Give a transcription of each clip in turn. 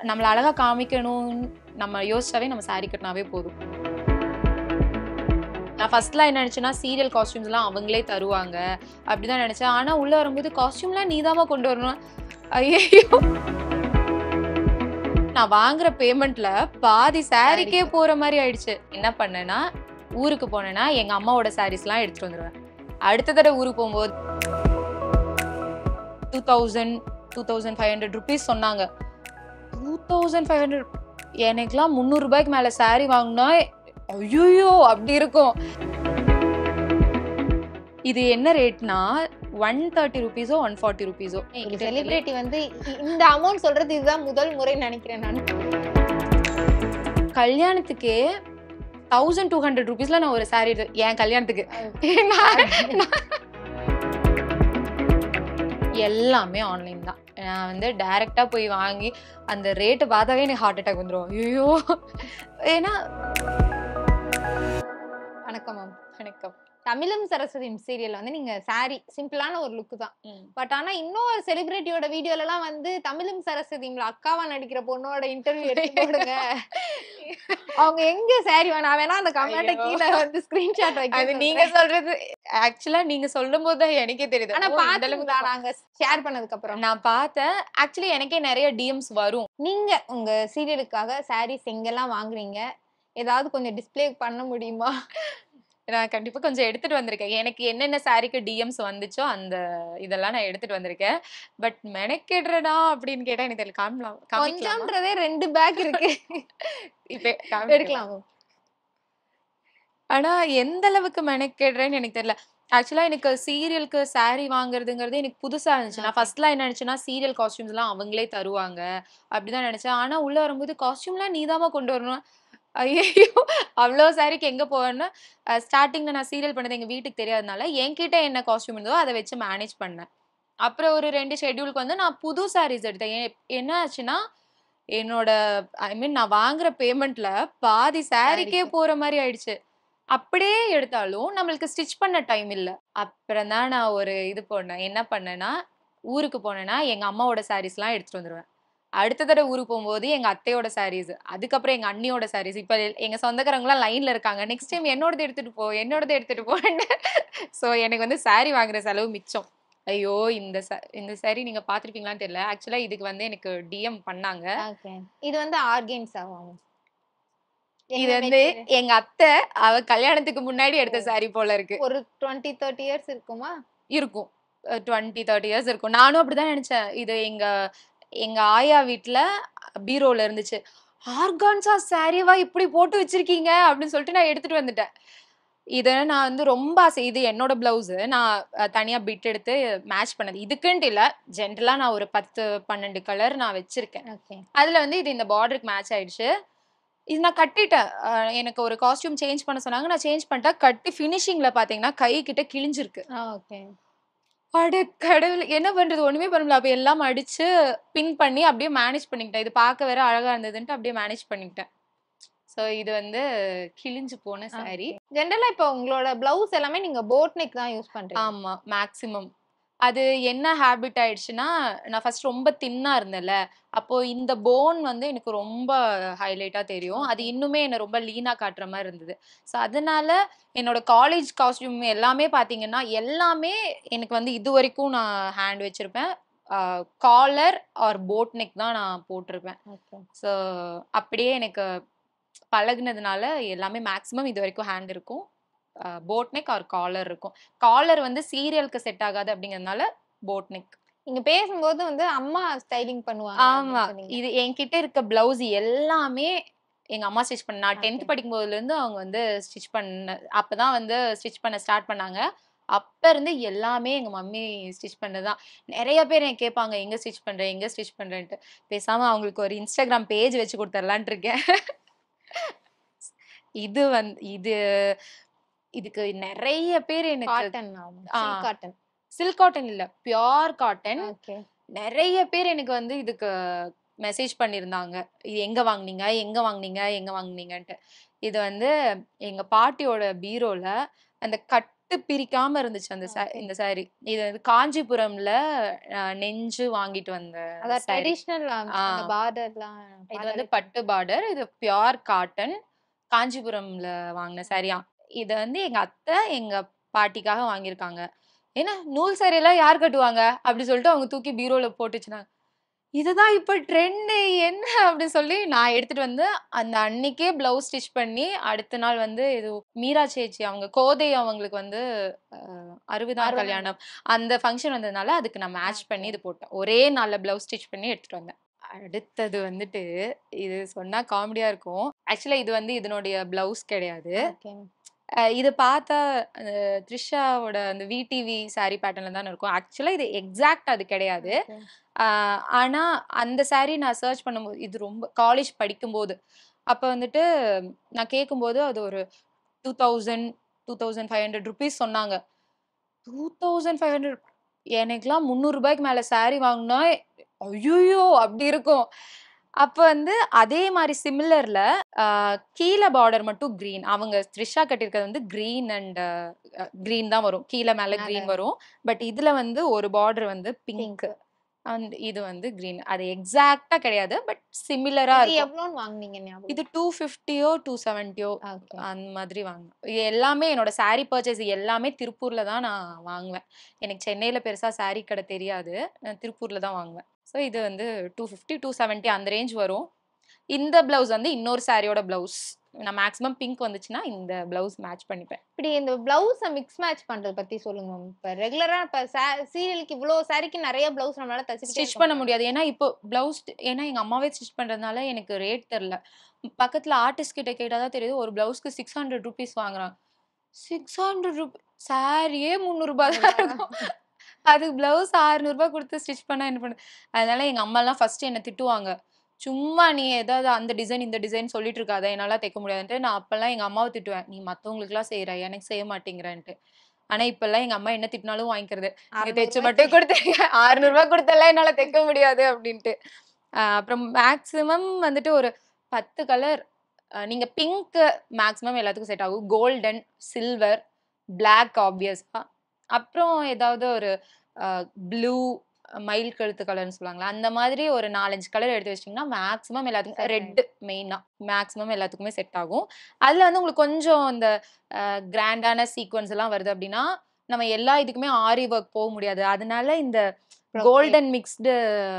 நம்மள அழகா காமிக்கணும்னு நம்ம யோசிச்சாவே நம்ம saree கட்டினாவே போதும் நான் ஃபர்ஸ்ட்லாம் என்ன நினச்சேன்னா சீரியல் காஸ்டியூம்ஸ்லாம் அவங்களே தருவாங்க அப்படிதான் நினச்சேன் ஆனால் உள்ளே வரும்போது காஸ்டியூம்லாம் நீதாம்மா கொண்டு வரணும் ஐயோ நான் வாங்குற பேமெண்ட்ல பாதி சாரிக்கே போற மாதிரி ஆயிடுச்சு என்ன பண்ணேன்னா ஊருக்கு போனேன்னா எங்க அம்மாவோட சாரீஸ்லாம் எடுத்துட்டு வந்துருவேன் அடுத்த தடவை ஊருக்கு போகும்போது two thousand two thousand five hundred rupees சொன்னாங்க டூ தௌசண்ட் ஃபைவ் ஹண்ட்ரட் எனக்குலாம் முந்நூறு ரூபாய்க்கு மேல saree வாங்கினா ஐயோ அப்படி இருக்கும் இது என்ன ரேட்னா ஒன் தேர்ட்டி ருபீஸோ ஒன் ஃபார்ட்டி ருபீஸோ செலிபிரிட்டி வந்து இ- இந்த அமௌண்ட் சொல்றது இதுதான் முதல் முறை நினைக்கிறேன் நான் கல்யாணத்துக்கே தௌசண்ட் டூ ஹண்ட்ரட் ருபீஸ்ல நான் ஒரு saree எடுத்தேன் என் கல்யாணத்துக்கு நான்- நான்- எல்லாமே ஆன்லைன் தான் நான் வந்து டைரக்டா போய் வாங்கி அந்த ரேட்டை பார்த்தாவே எனக்கு ஹார்ட் அட்டாக் வந்துடும் ஐயோ ஏன்னா வணக்கம் மேம் வணக்கம் தமிழும் சரஸ்வதியும் சீரியல்ல வந்து நீங்க சாரி சிம்பிளான ஒரு லுக் தான் பட் ஆனா இன்னொரு செலிபிரிட்டியோட வீடியோல எல்லாம் வந்து தமிழும் சரஸ்வதியும்ல அக்காவா நடிக்கிற பொண்ணோட இன்டர்வியூ எடுத்து போடுங்க அவங்க எங்க சாரி வேணா வேணா அந்த கமெண்ட ஐயோ. கீழ வந்து ஸ்கிரீன்ஷாட் வைக்க அது நீங்க சொல்றேன். சொல்றது ஆக்சுவலா நீங்க சொல்லும் போது தான் எனக்கே தெரியுது ஆனா ஓ, இந்த அளவுக்கு பாத்துங்களா நாங்க ஷேர் பண்ணதுக்கு அப்புறம் நான் பார்த்தேன் ஆக்சுவலி எனக்கே நிறைய டிஎம்ஸ் வரும் நீங்க உங்க சீரியலுக்காக சாரீஸ் எங்கெல்லாம் வாங்குறீங்க ஏதாவது கொஞ்சம் டிஸ்ப்ளே பண்ண முடியுமா நான் கண்டிப்பா கொஞ்சம் எடுத்துட்டு வந்திருக்கேன் எனக்கு என்னென்ன சாரிக்கு டிஎம்ஸ் வந்துச்சோ அந்த இதெல்லாம் நான் எடுத்துட்டு வந்திருக்கேன் பட் மெனக்கெடுறடா அப்படின்னு கேட்டா எனக்கு தெரியல காமிக்கலாம் காமிக்கலாமா? கொஞ்சம்ன்றதே ரெண்டு பேக் இருக்கு இப்ப காமிக்கலாம். எடுக்கலாம் ஆனா எந்த அளவுக்கு மெனக்கெடுறேன்னு எனக்கு தெரியல ஆக்சுவலா எனக்கு சீரியலுக்கு saree வாங்குறதுங்கிறது எனக்கு புதுசா இருந்துச்சு நான் Okay. ஃபர்ஸ்ட்லாம் என்ன நினைச்சேன்னா சீரியல் காஸ்டியூம்ஸ்லாம் அவங்களே தருவாங்க அப்படிதான் நினைச்சேன் ஆனா உள்ள வரும்போது காஸ்டியூம்லாம் நீதாம்மா கொண்டு வரணும் ஐயோ அவ்வளோ சாரிக்கு எங்க போவேன்னா ஸ்டார்டிங்ல நான் சீரியல் பண்ணது எங்க வீட்டுக்கு தெரியாதனால என்கிட்ட என்ன காஸ்டியூம் இருந்தோ அதை வச்சு மேனேஜ் பண்ணேன் அப்புறம் ஒரு ரெண்டு ஷெட்யூலுக்கு வந்து நான் புது சாரீஸ் எடுத்தேன் ஏ- என்ன ஆச்சுன்னா என்னோட ஐ மீன் நான் வாங்குற பேமெண்ட்ல பாதி சாரிக்கே Saree-க்கு. போற மாதிரி ஆயிடுச்சு அப்படியே எடுத்தாலும் நம்மளுக்கு ஸ்டிச் பண்ண டைம் இல்ல அப்புறம் தான் நான் ஒரு இது போனேன் என்ன பண்ணேன்னா ஊருக்கு போனேன்னா எங்க அம்மாவோட சாரீஸ்லாம் எடுத்துட்டு வந்துருவேன் அடுத்த தடவை ஊருக்கு போகும்போது எங்க அத்தையோட சாரீஸ் அதுக்கப்புறம் எங்க அண்ணியோட சாரீஸ் இப்ப எங்க சொந்தக்காரங்களாம் லைன்ல இருக்காங்க நெக்ஸ்ட் டைம் என்னோடது எடுத்துட்டு போ என்னோடது எடுத்துட்டு போன்னு ஸோ எனக்கு வந்து saree வாங்குற செலவு மிச்சம் ஐயோ இந்த sa- இந்த saree நீங்க பாத்திருப்பீங்களான்னு தெரியல ஆக்சுவலா இதுக்கு வந்து எனக்கு டிஎம் பண்ணாங்க ஓகே இது வந்து ஆர்கேன்ஸ் ஆகும் இது வந்து எங்க அத்தை அவ கல்யாணத்துக்கு முன்னாடி எடுத்த saree போல இருக்கு ஒரு டுவெண்ட்டி தேர்ட்டி இயர்ஸ் இருக்குமா இருக்கும் டுவெண்ட்டி தேர்ட்டி இயர்ஸ் இருக்கும் நானும் அப்படிதான் நினைச்சேன் இது எங்க எங்க ஆயா வீட்ல பீரோல இருந்துச்சு ஆர்கான்ஸா சாரிவா இப்படி போட்டு வச்சிருக்கீங்க அப்படின்னு சொல்லிட்டு நான் எடுத்துட்டு வந்துட்டேன் இதை நான் வந்து ரொம்ப ஆசை இது என்னோட பிளவுஸு நான் அஹ், தனியா பிட் எடுத்து மேட்ச் பண்ணது இதுக்குன்ட்டு இல்லை ஜென்ரலாக நான் ஒரு பத்து பன்னெண்டு கலர் நான் வச்சிருக்கேன் ஓகே அதுல வந்து இது இந்த பார்டருக்கு மேட்ச் ஆயிடுச்சு இது நான் கட்டிட்டேன் அஹ், எனக்கு ஒரு காஸ்டியூம் சேஞ்ச் பண்ண சொன்னாங்க நான் சேஞ்ச் பண்ணிட்டேன் கட்டி ஃபினிஷிங்ல பாத்தீங்கன்னா கை கிட்ட கிழிஞ்சிருக்கு ஓகே அட கடவுள் என்ன பண்றது ஒண்ணுமே பண்ண முடியல அப்ப எல்லாம் அடிச்சு பின் பண்ணி அப்படியே மேனேஜ் பண்ணிக்கிட்டேன் இது பார்க்க வேற அழகா இருந்ததுன்ட்டு அப்படியே மேனேஜ் பண்ணிக்கிட்டேன் ஸோ இது வந்து கிழிஞ்சு போன saree ஜென்ரலா இப்போ உங்களோட பிளவுஸ் எல்லாமே நீங்க போட் நெக் தான் யூஸ் பண்றீங்க ஆமா மேக்ஸிமம் அது என்ன ஹேபிட் ஆயிடுச்சுன்னா நான் ஃபர்ஸ்ட் ரொம்ப தின்னா இருந்தேன்ல அப்போ இந்த போன் வந்து எனக்கு ரொம்ப ஹைலைட்டா தெரியும் அது இன்னுமே என்ன ரொம்ப லீனா காட்டுற மாதிரி இருந்தது ஸோ அதனால என்னோட காலேஜ் காஸ்டியூம் எல்லாமே பாத்தீங்கன்னா எல்லாமே எனக்கு வந்து இது வரைக்கும் நான் ஹேண்ட் வச்சிருப்பேன் காலர் ஆர் போட் நெக் தான் நான் போட்டிருப்பேன் ஓகே ஸோ அப்படியே எனக்கு பழகுனதுனால எல்லாமே மேக்ஸிமம் இது வரைக்கும் ஹேண்ட் இருக்கும் போட் நெக் ஆர் காலர் இருக்கும் காலர் வந்து சீரியலுக்கு செட் ஆகாது அப்படிங்கறதுனால போட் நெக் நீங்க பேசும்போது வந்து அம்மா ஸ்டைலிங் பண்ணுவாங்க ஆமா அப்படின்னு சொன்னீங்க. இது என்கிட்ட இருக்க பிளவுஸ் எல்லாமே எங்க அம்மா ஸ்டிச் பண்ண நான் டென்த் Okay. படிக்கும் போதுல இருந்து அவங்க வந்து ஸ்டிச் பண்ண அப்பதான் வந்து ஸ்டிச் பண்ண ஸ்டார்ட் பண்ணாங்க அப்ப இருந்து எல்லாமே எங்க மம்மி ஸ்டிச் பண்ணதுதான் நிறைய பேர் எனக்கு கேட்பாங்க எங்க ஸ்டிச் பண்ற எங்க ஸ்டிச் பண்றேன்ட்டு பேசாம அவங்களுக்கு ஒரு இன்ஸ்டாகிராம் பேஜ் வச்சு கொடுத்துடலான்ட்டு இருக்கேன் இது வந்து இது இதுக்கு நிறைய பேர் எனக்கு காட்டன் ஆகும் ஆ. காட்டன் சில்க் காட்டன் இல்ல பியோர் காட்டன் ஓகே நிறைய பேர் எனக்கு வந்து இதுக்கு மெசேஜ் பண்ணியிருந்தாங்க இது எங்க வாங்குனீங்க எங்க வாங்குனீங்க எங்க வாங்குனீங்கன்ட்டு இது வந்து எங்க பாட்டியோட பீரோல அந்த கட்டு பட்டு பிரிக்காம இருந்துச்சு அந்த sa- Okay. இந்த saree இது வந்து காஞ்சிபுரம்ல அஹ், நெஞ்சு வாங்கிட்டு வந்த அதான் saree. ட்ரெடிஷ்னல் அந்த ஆ. பார்டர்லாம் இது வந்து பட்டு பார்டர் இது பியோர் காட்டன் காஞ்சிபுரம்ல வாங்கின சாரியா இது வந்து எங்க அத்தை எங்க பாட்டிக்காக வாங்கியிருக்காங்க ஏன்னா நூல் saree எல்லாம் யார் கட்டுவாங்க அப்படி சொல்லிட்டு அவங்க தூக்கி பீரோல போட்டு வச்சுனாங்க இதுதான் இப்ப ட்ரெண்டு என்ன அப்படி சொல்லி நான் எடுத்துட்டு வந்து அந்த அன்னைக்கே பிளவுஸ் ஸ்டிச் பண்ணி அடுத்த நாள் வந்து இது மீரா சேச்சி அவங்க கோதை அவங்களுக்கு வந்து அஹ், அறுபதாம் அறுபதாம் கல்யாணம் அந்த ஃபங்க்ஷன் வந்ததுனால அதுக்கு நான் மேட்ச் பண்ணி இது போட்டேன் ஒரே நாள்ல பிளவுஸ் ஸ்டிச் பண்ணி எடுத்துட்டு வந்தேன் அடுத்தது வந்துட்டு இது சொன்னா காமெடியா இருக்கும் ஆக்சுவலா இது வந்து இதனுடைய பிளவுஸ் கிடையாது ஓகே அஹ் இது பார்த்தா அஹ், த்ரிஷாவோட அந்த விடிவி saree பேட்டர்ன்ல தானே இருக்கும் ஆக்சுவலா இது எக்ஸாக்ட் அது கிடையாது ஆஹ் ஆனா அந்த saree நான் சர்ச் பண்ணும்போது இது ரொம்ப காலேஜ் படிக்கும்போது அப்ப வந்துட்டு நான் கேட்கும்போது அது ஒரு two thousand two thousand five hundred rupees சொன்னாங்க டூ தௌசண்ட் ஃபைவ் ஹண்ட்ரட் எனக்குலாம் முந்நூறு ரூபாய்க்கு மேல saree வாங்கினா ஐயோ அப்படி இருக்கும் அப்ப வந்து அதே மாதிரி சிமிலர்ல கீழே பார்டர் மட்டும் green அவங்க த்ரிஷா கட்டியிருக்கிறது வந்து green அண்ட் green தான் வரும் கீழே மேல மேல. green வரும் பட் இதுல வந்து ஒரு பார்டர் வந்து பிங்க் பிங்க் அண்ட் இது வந்து green அது எக்ஸாக்டா கிடையாது பட் சிமிலரா இது இருக்கும் எவ்வளோன்னு வாங்குனீங்க ஞாபகம் இது டூ ஃபிஃப்டியோ டூ செவன்ட்டியோ ஓகே அந்த மாதிரி வாங்கினேன் இது எல்லாமே என்னோட saree பர்ச்சேஸ் எல்லாமே திருப்பூர்ல தான் நான் வாங்குவேன் எனக்கு சென்னையில பெருசா saree கடை தெரியாது நான் திருப்பூர்ல தான் வாங்குவேன் ஸோ இது வந்து டூ ஃபிஃப்டி டூ செவன்ட்டி அந்த ரேஞ்ச் வரும் இந்த பிளவுஸ் வந்து இன்னொரு சாரியோட பிளவுஸ் நான் மேக்ஸிமம் பிங்க் வந்துச்சுன்னா இந்த பிளவுஸ் மேட்ச் பண்ணிப்பேன் இப்படி இந்த பிளவுஸை மிக்ஸ் மேட்ச் பண்றது பத்தி சொல்லுங்க மேம் இப்போ ரெகுலரா இப்போ சீரியலுக்கு இவ்வளோ சாரிக்கு நிறைய பிளவுஸ் நம்மளால தச்சு ஸ்டிச் பண்ண முடியாது ஏன்னா இப்போ பிளவுஸ் ஏன்னா எங்க அம்மாவே ஸ்டிச் பண்றதுனால எனக்கு ரேட் தெரில பக்கத்துல ஆர்டிஸ்ட் கிட்ட கேட்டாதான் தெரியுது ஒரு பிளவுஸ்க்கு சிக்ஸ் ஹண்ட்ரட் ருபீஸ் வாங்குறாங்க சிக்ஸ் ஹண்ட்ரட் ருபி சாரியே முந்நூறுபா தான் இருக்கும் அதுக்கு பிளவுஸ் அறுநூறுபா கொடுத்து ஸ்டிச் பண்ணா என்ன பண்ணு அதனால எங்க அம்மாலாம் ஃபர்ஸ்ட் என்ன திட்டுவாங்க சும்மா நீ ஏதாவது அந்த டிசைன் இந்த டிசைன் சொல்லிட்டு இருக்காத என்னால தைக்க முடியாதுன்ட்டு நான் அப்பெல்லாம் எங்க அம்மாவை திட்டுவேன் நீ மத்தவங்களுக்குலாம் செய்யற எனக்கு செய்ய மாட்டேங்கிறன்ட்டு ஆனா இப்பெல்லாம் எங்க அம்மா என்ன திட்டினாலும் வாங்கிக்கிறது நீங்க தைச்சு மட்டும் கொடுத்து அறுநூறுபா கொடுத்தெல்லாம் என்னால தைக்க முடியாது அப்படின்ட்டு ஆஹ் அப்புறம் மேக்ஸிமம் வந்துட்டு ஒரு பத்து கலர் நீங்க பிங்க் மேக்ஸிமம் எல்லாத்துக்கும் செட் ஆகும் கோல்டன் சில்வர் பிளாக் ஆப்வியஸா அப்புறம் ஏதாவது ஒரு ப்ளூ மயில் கழுத்து கலர்னு சொல்லுவாங்களா அந்த மாதிரி ஒரு நாலஞ்சு கலர் எடுத்து வச்சிட்டிங்கன்னா மேக்ஸிமம் எல்லாத்துக்கும் Set ரெட் மெயினா மேக்ஸிமம் எல்லாத்துக்குமே செட் ஆகும் அதுல வந்து உங்களுக்கு கொஞ்சம் இந்த கிராண்டான சீக்வன்ஸ் எல்லாம் வருது அப்படின்னா நம்ம எல்லா இதுக்குமே ஆரி ஒர்க் போக முடியாது அதனால இந்த கோல்டன் மிக்ஸ்டு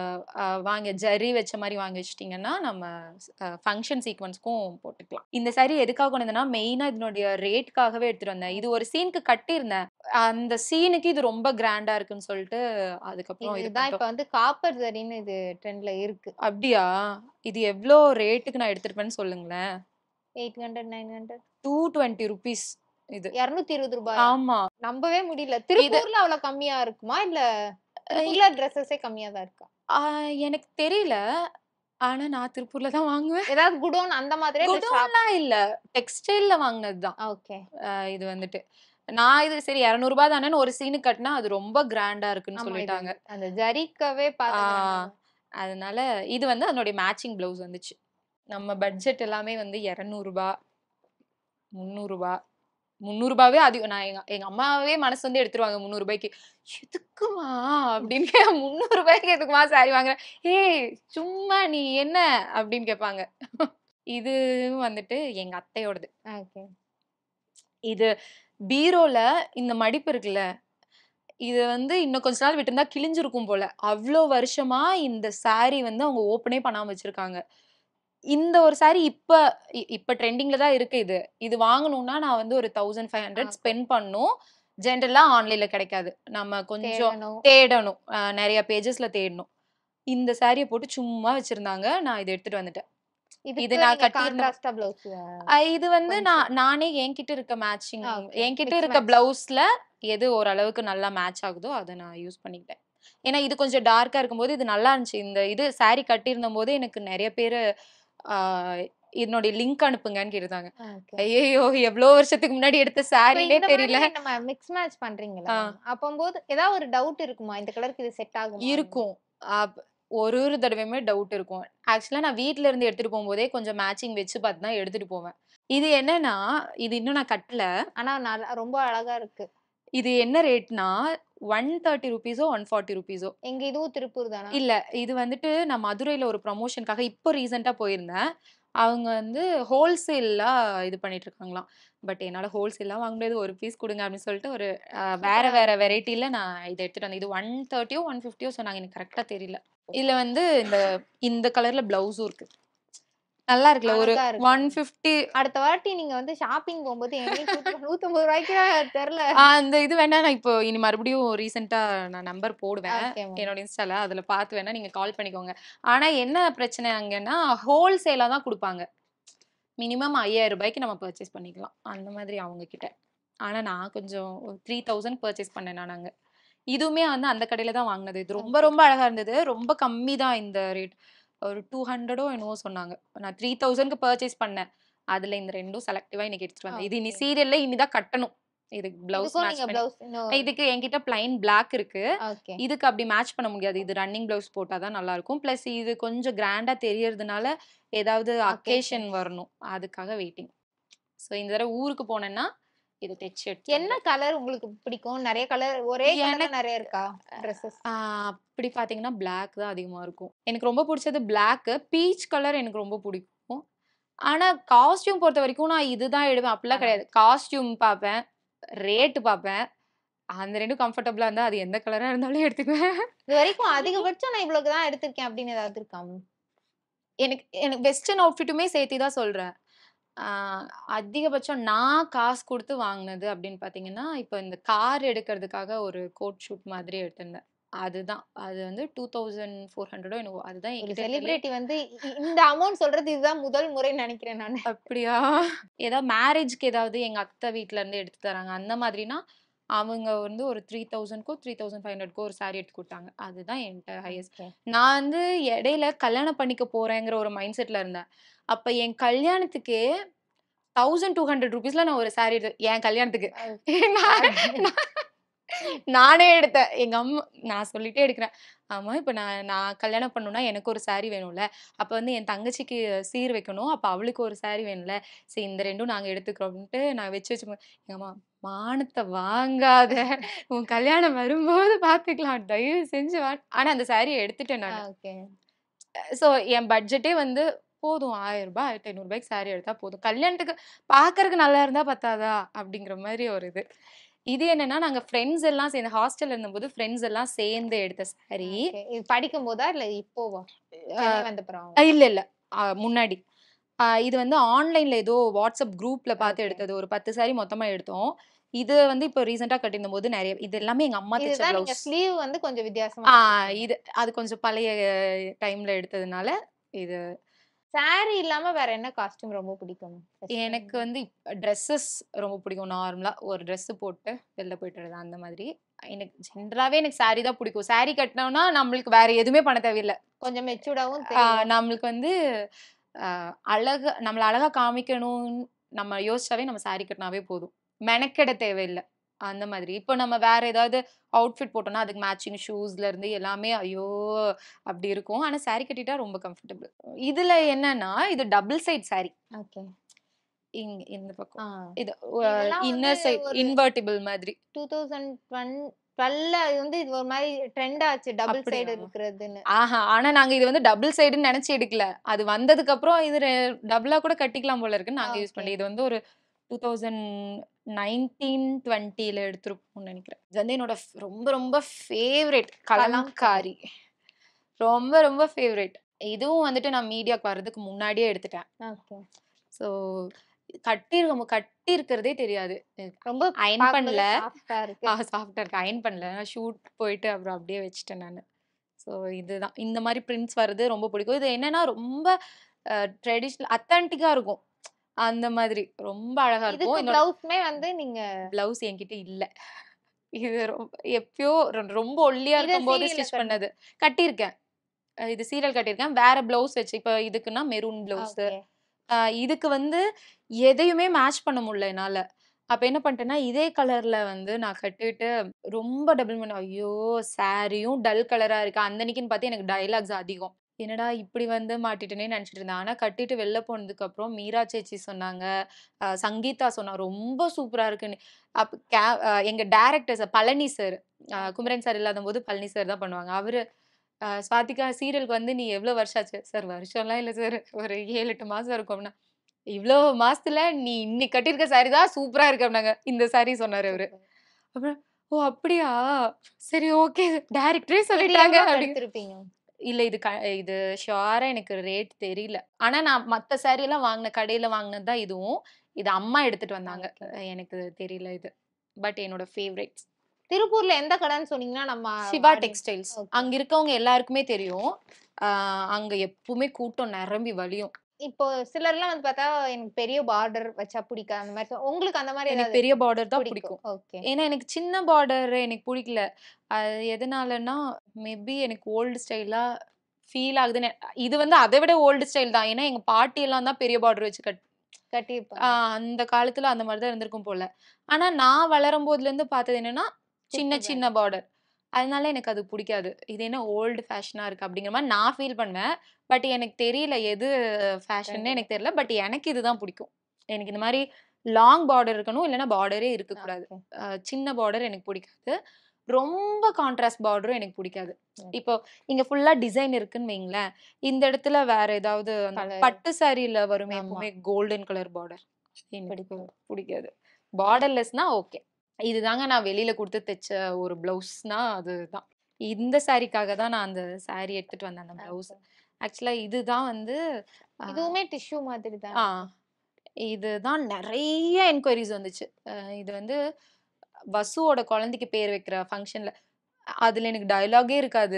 வாங்க ஜரி வச்ச மாதிரி வாங்கி வச்சிட்டிங்கன்னா நம்ம ஃபங்க்ஷன் சீக்வன்ஸ்க்கும் போட்டுக்கலாம் இந்த saree எதுக்காக கொண்டு வந்தேன்னா மெயினாக இதனுடைய ரேட்காகவே எடுத்துட்டு வந்தேன் இது ஒரு சீனுக்கு கட்டியிருந்தேன் அந்த சீனுக்கு இது ரொம்ப கிராண்டா இருக்குன்னு சொல்லிட்டு அதுக்கப்புறம் இது இதுதான் பண்ணிட்டோம். இப்போ வந்து காப்பர் சரின்னு இது ட்ரெண்ட்ல இருக்கு அப்படியா இது எவ்வளோ ரேட்டுக்கு நான் எடுத்திருப்பேன்னு சொல்லுங்களேன் eight hundred nine hundred two twenty rupees இது இரநூத்தி இருபது ரூபாய் ஆமா நம்பவே முடியல திருப்பூர்ல அவ்வளவு கம்மியா இருக்குமா இல்ல திருப்பூர்ல ட்ரெஸ்ஸஸே கம்மியா தான் இருக்கா ஆஹ் எனக்கு தெரியல ஆனா நான் திருப்பூர்ல தான் வாங்குவேன் ஏதாவது குடோன் அந்த மாதிரியே குடோன்லாம் இல்ல டெக்ஸ்டைல்ல வாங்கினது தான் ஓகே இது வந்துட்டு நான் இது சரி இரநூறுபா தானேன்னு ஒரு சீனு கட்டினா அது ரொம்ப கிராண்டா இருக்குன்னு சொல்லிட்டாங்க அந்த ஜரிக்கவே பாத்துக்கிறாங்க அதனால இது வந்து அதனுடைய மேட்சிங் பிளவுஸ் வந்துச்சு நம்ம பட்ஜெட் எல்லாமே வந்து இரநூறுபா முந்நூறுபா முந்நூறுபாவே அதிகம் நான் எங்க எங்க அம்மாவே மனசு வந்து எடுத்துருவாங்க முந்நூறுபாய்க்கு எதுக்குமா அப்படின்னு முந்நூறுபாய்க்கு எதுக்குமா சாரி வாங்குறேன் ஏய் சும்மா நீ என்ன அப்படின்னு கேட்பாங்க இது வந்துட்டு எங்க அத்தையோடது ஓகே இது பீரோல இந்த மடிப்பு இருக்குல்ல இது வந்து இன்னும் கொஞ்ச நாள் விட்டிருந்தா கிழிஞ்சிருக்கும் போல அவ்வளோ வருஷமா இந்த saree வந்து அவங்க ஓப்பனே பண்ணாம வச்சிருக்காங்க இந்த ஒரு saree இப்ப இ- இப்ப ட்ரெண்டிங்ல தான் இருக்கு இது இது வாங்கணும்னா நான் வந்து ஒரு thousand five hundred Okay. Spend பண்ணும் ஜென்ரலா ஆன்லைன்ல கிடைக்காது நம்ம கொஞ்சம் தேடணும் தேடணும் அஹ் நிறைய பேஜஸ்ல தேடணும் இந்த சாரியை போட்டு சும்மா வச்சிருந்தாங்க நான் இதை எடுத்துட்டு வந்துட்டேன் இது இது நான் நான் கட்டியிருந்த- கான்ட்ராஸ்டா பிளவுஸ் அஹ் இது வந்து நான் நானே என்கிட்ட இருக்க மேட்சிங் ஆ, okay. என்கிட்ட Mix இருக்க match. பிளவுஸ்ல எது ஓரளவுக்கு நல்லா மேட்ச் ஆகுதோ அதை நான் யூஸ் பண்ணிக்கிட்டேன் ஏன்னா இது கொஞ்சம் டார்க்கா இருக்கும்போது இது நல்லா இருந்துச்சு இந்த இது saree கட்டியிருந்த போது எனக்கு நிறைய பேர் என்னுடைய லிங்க் அனுப்புங்கன்னு கேட்டாங்க ஐயோ எவ்வளோ வருஷத்துக்கு முன்னாடி எடுத்த சாரினே தெரியல நம்ம மிக்ஸ் மேட்ச் பண்றீங்களா ஆ. அப்பம்போது ஏதாவது ஒரு டவுட் இருக்குமா இந்த கலருக்கு இது செட் ஆகும் இருக்கும் அப்- ஒரு ஒரு தடவையுமே டவுட் இருக்கும் ஆக்சுவலா நான் வீட்ல இருந்து எடுத்துட்டு போகும்போதே கொஞ்சம் மேட்சிங் வச்சு பார்த்து தான் எடுத்துட்டு போவேன் இது என்னன்னா இது இன்னும் நான் கட்டல ஆனா நல்லா ரொம்ப அழகா இருக்கு இது என்ன ரேட்னா ஒன் தேர்ட்டி ருபீஸோ ஒன் ஃபார்ட்டி ருபீஸோ எங்க இதுவும் திருப்பூர் தானா இல்ல இது வந்துட்டு நான் மதுரையில ஒரு ப்ரமோஷனுக்காக இப்போ ரீசெண்டா போயிருந்தேன் அவங்க வந்து ஹோல்சேலா இது பண்ணிட்டு இருக்காங்களாம் பட் என்னால ஹோல்சேலாம் வாங்க முடியாது ஒரு பீஸ் கொடுங்க அப்படின்னு சொல்லிட்டு ஒரு அஹ், வேற சூப்பரா வேற வெரைட்டில நான் இதை எடுத்துட்டு வந்தேன் இது ஒன் தேர்ட்டியோ ஒன் ஃபிஃப்டியோ சொன்னாங்க எனக்கு கரெக்டா தெரியல இதுல வந்து இந்த இந்த கலர்ல பிளவுஸும் இருக்கு நல்லா இருக்குல்ல ஒரு அழகா இருக்கு. ஒன் ஃபிஃப்டி அடுத்த வாட்டி நீங்க வந்து ஷாப்பிங் போகும்போது எங்களுக்கு நூத்தம்பது ரூபாய்க்கு தெரியல அந்த இது வேணா நான் இப்போ இனி மறுபடியும் ரீசெண்டா நான் நம்பர் போடுவேன் Okay, ma'am. என்னோட இன்ஸ்டால அதுல பார்த்து வேணா நீங்க கால் பண்ணிக்கோங்க ஆனா என்ன பிரச்சனை அங்கன்னா ஹோல்சேலா தான் கொடுப்பாங்க மினிமம் ஐயாயிரம் ரூபாய்க்கு நம்ம பர்ச்சேஸ் பண்ணிக்கலாம் அந்த மாதிரி அவங்க கிட்ட ஆனா நான் கொஞ்சம் த்ரீ தௌசண்ட் பர்ச்சேஸ் பண்ணேன் நான் அங்க இதுவுமே வந்து அந்த கடையில தான் வாங்கினது இது ரொம்ப Okay. ரொம்ப அழகா இருந்தது ரொம்ப கம்மி தான் இந்த ரேட் ஒரு டூ ஹண்ட்ரடோ என்னவோ சொன்னாங்க நான் த்ரீ தௌசண்ட்க்கு பர்ச்சேஸ் பண்ணேன் அதுல இந்த ரெண்டும் செலக்டிவா இன்னைக்கு எடுத்துட்டு வந்தேன் இது இனி Okay. சீரியல்ல இனிதான் கட்டணும் இதுக்கு பிளவுஸ் இதுக்கும் மேட்ச் நீங்க பண்ணி பிளவுஸ் இன்னும் இதுக்கு என்கிட்ட பிளைன் பிளாக் இருக்கு ஓகே இதுக்கு அப்படி மேட்ச் பண்ண முடியாது இது ரன்னிங் பிளவுஸ் போட்டால் தான் நல்லா இருக்கும் ப்ளஸ் இது கொஞ்சம் கிராண்டா தெரியறதுனால ஏதாவது அக்கேஷன் Occasions. வரணும் அதுக்காக வெயிட்டிங் ஸோ இந்த தடவை ஊருக்கு போனேன்னா இது தைச்சு எடுத்து என்ன கலர் உங்களுக்கு பிடிக்கும் நிறைய கலர் ஒரே கலர் எனக்கு- நிறைய இருக்கா ட்ரெஸ்ஸஸ் ஆஹ் அப்படி பார்த்தீங்கன்னா Black தான் அதிகமாக இருக்கும் எனக்கு ரொம்ப பிடிச்சது Black பீச் கலர் எனக்கு ரொம்ப பிடிக்கும் ஆனா காஸ்டியூம் பொறுத்த வரைக்கும் நான் இதுதான் எடுப்பேன் அப்படிலாம் ஆ. கிடையாது காஸ்டியூம் பார்ப்பேன் ரேட்டு பார்ப்பேன் அந்த ரெண்டும் கம்ஃபர்டபுளாக இருந்தால் அது எந்த கலராக இருந்தாலும் எடுத்துக்குவேன் இது வரைக்கும் அதிகபட்சம் நான் இவ்வளவுக்கு தான் எடுத்திருக்கேன் அப்படின்னு ஏதாவது இருக்கா எனக்கு எனக்கு வெஸ்டர்ன் அவுட்ஃபிட்டுமே சேர்த்து தான் சொல்கிறேன் அதிகபட்சம் நான் காசு கொடுத்து வாங்கினது அப்படின்னு பார்த்தீங்கன்னா இப்போ இந்த கார் எடுக்கிறதுக்காக ஒரு கோட் ஷூட் மாதிரி எடுத்திருந்தேன் அதுதான் அது வந்து டூ தௌசண்ட் ஃபோர் ஹண்ட்ரடோ என்னவோ அதுதான் ஒரு என்கிட்ட இருக்கறதுலே- செலிபிரிட்டி வந்து இ- இந்த அமௌண்ட் சொல்றது இதுதான் முதல் முறை நினைக்கிறேன் நான் அப்படியா ஏதாவது மேரேஜ்க்கு ஏதாவது எங்க அத்தை வீட்ல இருந்து எடுத்து தராங்க அந்த மாதிரினா அவங்க வந்து ஒரு த்ரீ தௌசண்ட்க்கோ த்ரீ தௌசண்ட் ஃபைவ் ஹண்ட்ரட்க்கோ ஒரு saree எடுத்து கொடுத்தாங்க அதுதான் என்கிட்ட ஹையஸ்ட் நான் வந்து இடையில கல்யாணம் பண்ணிக்க போறேங்கிற ஒரு மைண்ட் செட்ல இருந்தேன் அப்ப என் கல்யாணத்துக்கே தௌசண்ட் டூ ஹண்ட்ரட் ருபீஸ்ல நான் ஒரு saree எடுத்து என் கல்யாணத்துக்கு நான் நான் நானே எடுத்தேன் எங்க அம்மா நான் சொல்லிட்டே எடுக்கிறேன் ஆமா இப்ப நான் நான் கல்யாணம் பண்ணணும்னா எனக்கு ஒரு saree வேணும்ல அப்ப வந்து என் தங்கச்சிக்கு சீர் வைக்கணும் அப்ப அவளுக்கு ஒரு saree வேணும்ல சரி இந்த ரெண்டும் நாங்க எடுத்துக்கிறோம்ட்டு நான் வச்சு வச்சு எங்க அம்மா மானத்தை வாங்காத உன் கல்யாணம் வரும்போது பாத்துக்கலாம் தயவு செஞ்சு வா ஆனா அந்த saree எடுத்துட்டேன் நான் ஓகே ஸோ என் பட்ஜெட்டே வந்து போதும் ஆயிரம் ரூபாய் ஆயிரத்தி ஐநூறுபாய்க்கு saree எடுத்தா போதும் கல்யாணத்துக்கு பார்க்கறதுக்கு நல்லா இருந்தா பத்தாதா அப்படிங்கிற மாதிரி ஒரு இது இது என்னன்னா நாங்க ஃப்ரெண்ட்ஸ் எல்லாம் சேர்ந்து ஹாஸ்டல்ல இருந்தபோது ஃப்ரெண்ட்ஸ் எல்லாம் சேர்ந்து எடுத்த saree இது படிக்கும் போதா இல்ல இப்போவா சென்னை வந்த அப்புறம் அஹ் இல்ல இல்ல அஹ் முன்னாடி அஹ் இது வந்து ஆன்லைன்ல ஏதோ வாட்ஸ்அப் குரூப்ல பார்த்து Okay. எடுத்தது ஒரு பத்து saree மொத்தமா எடுத்தோம் இது வந்து இப்போ ரீசெண்டா கட்டியிருந்த போது நிறைய இது எல்லாமே எங்க அம்மா தைச்ச இதுதான் நீங்க பிளவுஸ் ஸ்லீவ் வந்து கொஞ்சம் வித்தியாசமா ஆ வச்சிருக்கீங்க. இது அது கொஞ்சம் பழைய டைம்ல எடுத்ததுனால இது saree இல்லாம வேற என்ன காஸ்டியூம் ரொம்ப பிடிக்கும் எனக்கு வந்து ட்ரெஸ்ஸஸ் ரொம்ப பிடிக்கும் நார்மலா ஒரு Dress போட்டு வெளில போயிட்டு வரது அந்த மாதிரி எனக்கு ஜென்ரலாவே எனக்கு saree தான் பிடிக்கும் saree கட்டினோம்னா நம்மளுக்கு வேற எதுவுமே பண்ண தேவையில்லை கொஞ்சம் மெச்சூர்டாவும் ஆ, தெரியும் நம்மளுக்கு வந்து ஆ, அழகா நம்மள அழகா காமிக்கணும்னு நம்ம யோசிச்சாவே நம்ம saree கட்டினாவே போதும் மெனக்கெட தேவையில்லை அந்த மாதிரி இப்போ நம்ம வேற ஏதாவது அவுட்ஃபிட் போட்டோம்னா அதுக்கு மேட்சிங் ஷூஸ்ல இருந்து எல்லாமே ஐயோ அப்படி இருக்கும் ஆனா saree கட்டிட்டா ரொம்ப கம்ஃபர்டபுள் இதுல என்னன்னா இது டபுள் சைட் saree ஓகே இங்க இந்த பக்கம் ஆ இது இதெல்லாம் இன்னர் வந்து சைட் ஒரு- இன்வெர்ட்டிபிள் மாதிரி டூ தௌசண்ட் டுவெல் டுவெல்ல இது வந்து இது ஒரு மாதிரி ட்ரெண்ட் ஆச்சு டபுள் அப்படியா? சைடு இருக்கிறதுன்னு ஆஹா ஆனா நாங்க இது வந்து டபுள் சைடுன்னு நினைச்சு எடுக்கல அது வந்ததுக்கு அப்புறம் இது டபுளா கூட கட்டிக்கலாம் போல இருக்குன்னு நாங்க யூஸ் Okay. பண்ணி இது வந்து ஒரு டூ தௌசண்ட் நைன்டீன் டுவெண்ட்டில எடுத்திருப்போம்னு நினைக்கிறேன் இது வந்து என்னோட f- ரொம்ப ரொம்ப ஃபேவரட் கலம்காரி ரொம்ப ரொம்ப ஃபேவரட் இதுவும் வந்துட்டு நான் மீடியாக்கு வர்றதுக்கு முன்னாடியே எடுத்துட்டேன் ஓகே ஸோ கட்டியிருக்க கட்டி இருக்கிறதே தெரியாது ரொம்ப அயன் பண்ணல சாஃப்டா இருக்கு சாஃப்டா இருக்கு அயன் பண்ணல ஷூட் போயிட்டு அப்புறம் அப்படியே வச்சுட்டேன் நான் ஸோ இதுதான் இந்த மாதிரி பிரிண்ட்ஸ் வர்றது ரொம்ப பிடிக்கும் இது என்னன்னா ரொம்ப ட்ரெடிஷ்னல் அத்தான்டிக்கா இருக்கும் அந்த மாதிரி ரொம்ப அழகா இருக்கும் இதுக்கு என்னோட பிளவுஸ்மே வந்து நீங்க பிளவுஸ் என்கிட்ட இல்ல இது ரொம்ப எப்பயோ ரொ- ரொம்ப ஒல்லியா இத இருக்கும்போது serial ல ஸ்டிச் கட்டு- பண்ணது கட்டியிருக்கேன் அஹ் இது சீரியல் கட்டியிருக்கேன் வேற பிளவுஸ் வச்சு இப்போ இதுக்குன்னா மெரூன் பிளவுஸ் Okay. இதுக்கு வந்து எதையுமே மேட்ச் பண்ண முடியல என்னால அப்ப என்ன பண்ணிட்டேன்னா இதே கலர்ல வந்து நான் கட்டிட்டு ரொம்ப டபுள் பண்ண ஐயோ சாரியும் டல் கலரா இருக்கு அந்த அன்னைக்குன்னு பார்த்து எனக்கு டைலாக்ஸ் அதிகம் என்னடா இப்படி வந்து மாட்டிட்டேனே நினைச்சிட்டு இருந்தேன் ஆனா கட்டிட்டு வெளில போனதுக்கு அப்புறம் மீரா சேச்சி சொன்னாங்க அஹ் சங்கீதா சொன்னா ரொம்ப சூப்பரா இருக்குன்னு அப்ப கே- அஹ் எங்க director Palani sir Kumaran sir இல்லாத போது பழனி சார் தான் பண்ணுவாங்க அவரு அஹ் ஸ்வாதிகா சீரியலுக்கு வந்து நீ எவ்வளவு வருஷம் ஆச்சு சார் வருஷம்லாம் இல்ல சார் ஒரு ஏழு எட்டு மாசம் இருக்கும் அப்படின்னா இவ்வளோ மாசத்துல நீ இன்னைக்கு கட்டியிருக்க சாரி தான் சூப்பரா இருக்கு அப்படின்னாங்க இந்த சாரி சொன்னாரு அவரு அப்புறம் ஓ அப்படியா சரி ஓகே டைரக்டரே சொல்லிட்டாங்க அப்படி எடுத்திருப்பீங்க இல்ல இது க இது ஷுவரா எனக்கு ரேட் தெரியல ஆனா நான் மத்த saree எல்லாம் வாங்கின கடையில வாங்கினது தான் இதுவும் இது அம்மா எடுத்துட்டு வந்தாங்க Okay. எனக்கு தெரியல இது பட் என்னோட ஃபேவரட் திருப்பூர்ல எந்த கடைன்னு சொன்னீங்கன்னா நம்ம சிவா audience- டெக்ஸ்டைல்ஸ் Okay. அங்க இருக்கவங்க எல்லாருக்குமே தெரியும் ஆஹ் அங்க எப்பவுமே கூட்டம் நிரம்பி வலியும் இப்போ சிலர்லாம் வந்து பார்த்தா எனக்கு பெரிய பார்டர் வச்சா பிடிக்காது அந்த மாதிரி சொ- உங்களுக்கு அந்த மாதிரி எனக்கு பெரிய பார்டர் தான் பிடிக்கும் பிடிக்கும் ஓகே ஏன்னா எனக்கு சின்ன பார்டர் எனக்கு பிடிக்கல அது எதனாலன்னா மேபி எனக்கு ஓல்டு ஸ்டைலா ஃபீல் ஆகுதுன்னு இது வந்து அதை விட ஓல்டு ஸ்டைல் தான் ஏன்னா எங்க பாட்டி எல்லாம் தான் பெரிய பார்டர் வச்சு கட் கட்டியிருப்பாங்க ஆஹ் அந்த காலத்துல அந்த மாதிரி தான் இருந்திருக்கும் போல ஆனா நான் வளரும் போதுல இருந்து பார்த்தது என்னன்னா சின்ன குட்டி சின்ன பார்டர் அதனால எனக்கு அது பிடிக்காது இது என்ன ஓல்டு ஃபேஷனா இருக்கு அப்படிங்கிற மாதிரி நான் ஃபீல் பண்ணுவேன் பட் எனக்கு தெரியல எது ஃபேஷன் எனக்கு தெரியல பட் எனக்கு இதுதான் பிடிக்கும் எனக்கு இந்த மாதிரி லாங் பார்டர் இருக்கணும் இல்லைன்னா பார்டரே இருக்கக்கூடாது Okay. அஹ் சின்ன பார்டர் எனக்கு பிடிக்காது ரொம்ப கான்ட்ராஸ்ட் பார்டரும் எனக்கு பிடிக்காது ம். இப்போ இங்க ஃபுல்லா டிசைன் இருக்குன்னு வைங்களேன் இந்த இடத்துல வேற ஏதாவது அந்த Colour. பட்டு சாரியில வருமே ஆமா. எப்பவுமே கோல்டன் கலர் பார்டர் எனக்கு பிடிக்கும். பிடிக்காது பார்டர்லெஸ்னா ஓகே இதுதாங்க நான் வெளியில கொடுத்து தைச்ச ஒரு பிளவுஸ்னா அதுதான் இந்த சாரிக்காக தான் நான் அந்த சாரி எடுத்துட்டு வந்தேன் அந்த பிளவுஸ் ஆக்சுவலா இதுதான் வந்து அஹ், இதுவுமே டிஷ்யூ மாதிரி தான் ஆ இதுதான் நிறைய என்கொயரிஸ் வந்துச்சு அஹ் இது வந்து வசுவோட குழந்தைக்கு பேர் வைக்கிற ஃபங்க்ஷன்ல அதுல எனக்கு டயலாகே இருக்காது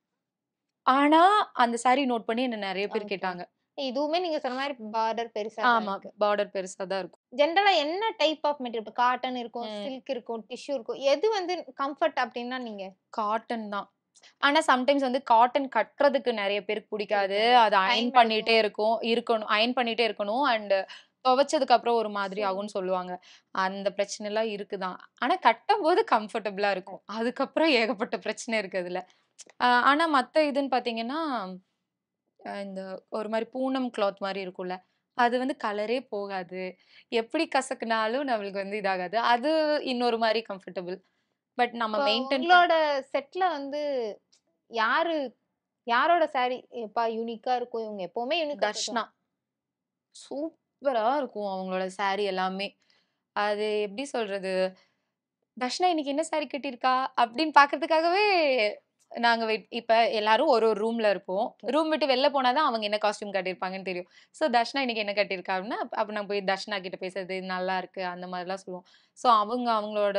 ஆனா அந்த சாரி நோட் பண்ணி என்ன நிறைய பேர் Okay. கேட்டாங்க இதுவுமே நீங்க சொன்ன மாதிரி பார்டர் பெருசா ஆமா பார்டர் பெருசா தான் இருக்கும் ஜென்ரலா என்ன டைப் ஆஃப் மெட்டீரியல் இப்போ காட்டன் இருக்கும் ம். சில்க் இருக்கும் டிஷ்யூ இருக்கும் எது வந்து கம்ஃபர்ட் அப்படின்னா நீங்க காட்டன் தான் ஆனா சம்டைம்ஸ் வந்து காட்டன் கட்டுறதுக்கு நிறைய பேருக்கு பிடிக்காது பிடிக்காது. அது Time அயன் பண்ணிட்டே இருக்கும் இருக்கணும் அயன் பண்ணிட்டே இருக்கணும் அண்ட் துவைச்சதுக்கு அப்புறம் ஒரு மாதிரி சரி. ஆகும்னு சொல்லுவாங்க அந்த பிரச்சனை எல்லாம் இருக்குதான் ஆனா கட்டும் போது கம்ஃபர்டபுளா இருக்கும் அதுக்கப்புறம் ஏகப்பட்ட பிரச்சனை இருக்கு அதுல ஆஹ் ஆனா மத்த இதுன்னு பாத்தீங்கன்னா அஹ் இந்த ஒரு மாதிரி பூனம் கிளாத் மாதிரி இருக்கும்ல அது வந்து கலரே போகாது எப்படி கசக்குனாலும் நம்மளுக்கு வந்து இதாகாது அது இன்னொரு மாதிரி கம்ஃபர்டபுள் பட் நம்ம இப்போ மெயின்டைன் உங்களோட செட்ல வந்து யாரு யாரோட சாரி எப்பா யூனிக்கா இருக்கும் இவங்க எப்பவுமே யூனிக்கா தர்ஷ்னா சூப்பரா இருக்கும் அவங்களோட saree எல்லாமே அது எப்படி சொல்றது தர்ஷனா இன்னைக்கு என்ன saree கட்டியிருக்கா அப்படின்னு பாக்குறதுக்காகவே நாங்க வெயிட் இப்ப எல்லாரும் ஒரு ஒரு ரூம்ல இருப்போம் Okay. ரூம் விட்டு வெளில போனாதான் அவங்க என்ன காஸ்டியூம் கட்டியிருப்பாங்கன்னு தெரியும் சோ தர்ஷனா இன்னைக்கு என்ன கட்டியிருக்கா அப்படின்னா அப்ப- அப்ப நான் போய் தர்ஷனா கிட்ட பேசுறது இது நல்லா இருக்கு அந்த மாதிரிலாம் சொல்லுவோம் சோ அவங்க அவங்களோட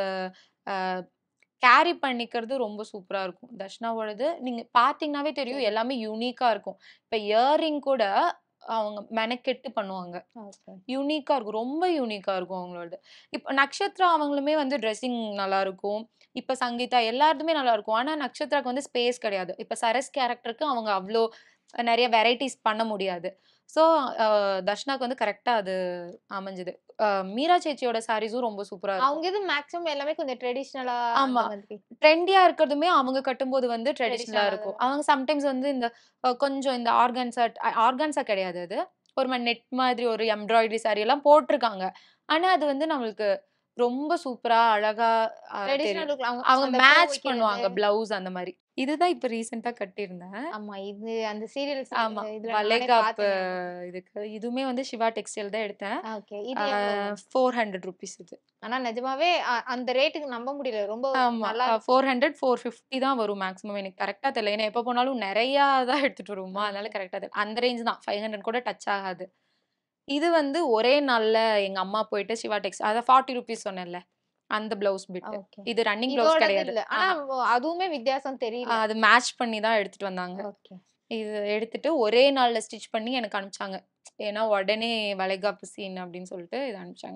கேரி பண்ணிக்கிறது ரொம்ப சூப்பரா இருக்கும் தர்ஷனாவோடது நீங்க பாத்தீங்கன்னாவே தெரியும் சரி. எல்லாமே யூனிக்கா இருக்கும் இப்ப இயரிங் கூட அவங்க மெனக்கெட்டு பண்ணுவாங்க Okay. யூனிக்கா இருக்கும் ரொம்ப யூனிக்கா இருக்கும் அவங்களோடது இப்போ நக்ஷத்ரா அவங்களுமே வந்து ட்ரெஸ்ஸிங் நல்லா இருக்கும் இப்ப சங்கீதா எல்லாருமே நல்லா இருக்கும் ஆனா நக்ஷத்ராக்கு வந்து ஸ்பேஸ் கிடையாது இப்ப சரஸ் கேரக்டருக்கு அவங்க அவ்வளோ நிறைய வெரைட்டிஸ் பண்ண முடியாது ஸோ தர்ஷனாக்கு வந்து கரெக்டா அது அமைஞ்சது அஹ் மீரா சேச்சியோட சாரீஸும் ரொம்ப சூப்பரா இருக்கும் அவங்க இது மேக்ஸிமம் எல்லாமே கொஞ்சம் ட்ரெடிஷ்னலா ஆமா. ட்ரெண்டியா இருக்கிறதுமே அவங்க கட்டும்போது வந்து ட்ரெடிஷ்னலா Traditional-ஆ இருக்கும் அவங்க சம்டைம்ஸ் வந்து இந்த அஹ், கொஞ்சம் இந்த ஆர்கான்ஸா ஆர்கான்ஸா கிடையாது அது ஒரு மாதிரி நெட் மாதிரி ஒரு எம்ப்ராய்டரி saree எல்லாம் போட்டிருக்காங்க ஆனா அது வந்து நம்மளுக்கு ரொம்ப சூப்பரா அழகா அஹ், தெரியும். ட்ரெடிஷ்னல் அவங்க மேட்ச் பண்ணுவாங்க பிளவுஸ் அந்த மாதிரி இதுதான் இப்ப ரீசெண்டா கட்டியிருந்தேன் ஆமா இது அந்த சீரியல்ஸ் ஆமா இதுல வளைகாப் இதுக்கு இதுவுமே வந்து சிவா டெக்ஸ்டைல் தான் எடுத்தேன் ஓகே இது எவ்வளவு? ஃபோர் ஹண்ட்ரட் ருபீஸ் இது ஆனா நிஜமாவே அ- அந்த ரேட்டுக்கு நம்ப முடியல ரொம்ப ஆமா நல்லா ஃபோர் ஹண்ட்ரட் ஃபோர் ஃபிஃப்டி தான் வரும் மேக்ஸிமம் எனக்கு கரெக்டா தெரியல ஏன்னா எப்போ போனாலும் நிறையா தான் எடுத்துட்டு வருவோமா அதனால Okay. கரெக்டா தெரியல அந்த ரேஞ்ச் தான் ஃபைவ் ஹண்ட்ரட் கூட டச் ஆகாது இது வந்து ஒரே நாள்ல எங்க அம்மா போயிட்டு சிவா டெக்ஸ் அதான் ஃபார்ட்டி ருபீஸ் சொன்னேன்ல அந்த பிளவுஸ் பிட் ஓகே இது ரன்னிங் பிளவுஸ் இதோட கிடையாது இல்ல ஆனா ஆஹா. அதுவுமே வித்தியாசம் தெரியல அது மேட்ச் பண்ணி தான் எடுத்துட்டு வந்தாங்க ஓகே இது எடுத்துட்டு ஒரே நாள்ல ஸ்டிச் பண்ணி எனக்கு அனுப்பிச்சாங்க ஏன்னா உடனே வளைகாப்பு சீன் அப்படின்னு சொல்லிட்டு இது அனுப்பிச்சாங்க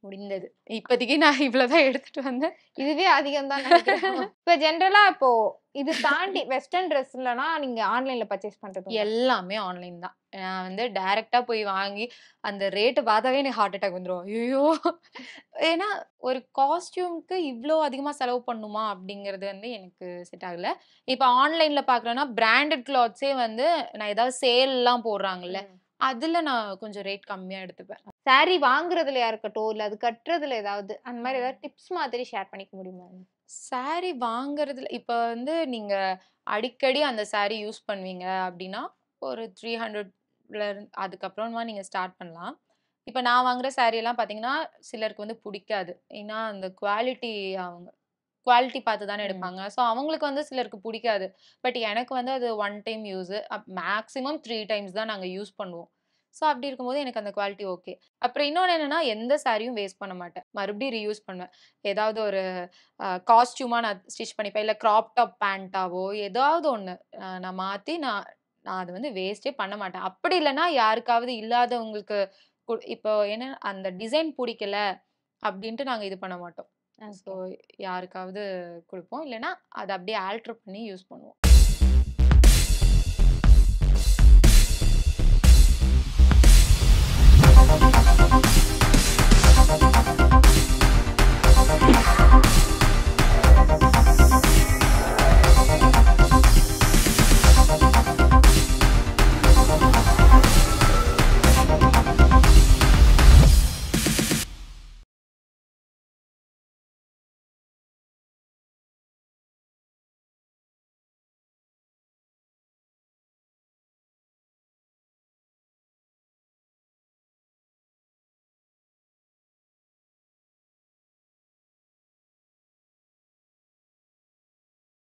முடிந்தது இப்போதைக்கு நான் இவ்வளவுதான் எடுத்துட்டு வந்தேன் இதுவே அதிகம் தான் நினைக்கிறேன் இப்ப ஜென்ரலா இப்போ இது தாண்டி வெஸ்டர்ன் ட்ரெஸ்லனா நீங்க ஆன்லைன்ல பர்ச்சேஸ் பண்றது உண்டா? எல்லாமே ஆன்லைன் தான் நான் வந்து டைரக்டா போய் வாங்கி அந்த ரேட்டு பார்த்தாவே எனக்கு ஹார்ட் அட்டாக் வந்துரும் ஐயோ ஏன்னா ஒரு காஸ்டியூம்க்கு இவ்வளோ அதிகமா செலவு பண்ணுமா அப்படிங்கிறது வந்து எனக்கு செட் ஆகல இப்போ ஆன்லைன்ல பார்க்குறேன்னா பிராண்டட் கிளாத்ஸே வந்து நான் ஏதாவது சேல்லாம் போடுறாங்கல்ல ம். அதுல நான் கொஞ்சம் ரேட் கம்மியா எடுத்துப்பேன் saree வாங்குறதுலயா இருக்கட்டும் இல்ல அது கட்டுறதுல ஏதாவது அந்த மாதிரி ஏதாவது டிப்ஸ் மாதிரி ஷேர் பண்ணிக்க முடியுமா saree வாங்குறதுல இப்போ வந்து நீங்க அடிக்கடி அந்த saree யூஸ் பண்ணுவீங்க அப்படின்னா ஒரு த்ரீ ஹண்ட்ரட்ல அதுக்கப்புறமா நீங்க ஸ்டார்ட் பண்ணலாம் இப்போ நான் வாங்குற saree எல்லாம் பார்த்தீங்கன்னா சிலருக்கு வந்து பிடிக்காது ஏன்னா அந்த குவாலிட்டி அவங்க குவாலிட்டி பார்த்து தானே ம். எடுப்பாங்க ஸோ அவங்களுக்கு வந்து சிலருக்கு பிடிக்காது பட் எனக்கு வந்து அது one time use maximum three times தான் நாங்கள் யூஸ் பண்ணுவோம் ஸோ அப்படி இருக்கும்போது எனக்கு அந்த குவாலிட்டி ஓகே அப்புறம் இன்னொன்று என்னன்னா எந்த சாரியும் வேஸ்ட் பண்ண மாட்டேன் மறுபடியும் ரீயூஸ் பண்ணுவேன் ஏதாவது ஒரு காஸ்டியூமாக நான் ஸ்டிச் பண்ணிப்பேன் இல்லை க்ராப் டாப் பேண்ட்டாவோ ஏதாவது ஒன்று நான் மாற்றி நான் நான் அதை வந்து வேஸ்ட்டே பண்ண மாட்டேன் அப்படி இல்லைன்னா யாருக்காவது இல்லாதவங்களுக்கு கு- இப்போ என்ன அந்த டிசைன் பிடிக்கல அப்படின்ட்டு நாங்கள் இது பண்ண மாட்டோம் ஸோ யாருக்காவது கொடுப்போம் இல்லைன்னா அதை அப்படியே ஆல்ட்ரு பண்ணி யூஸ் பண்ணுவோம்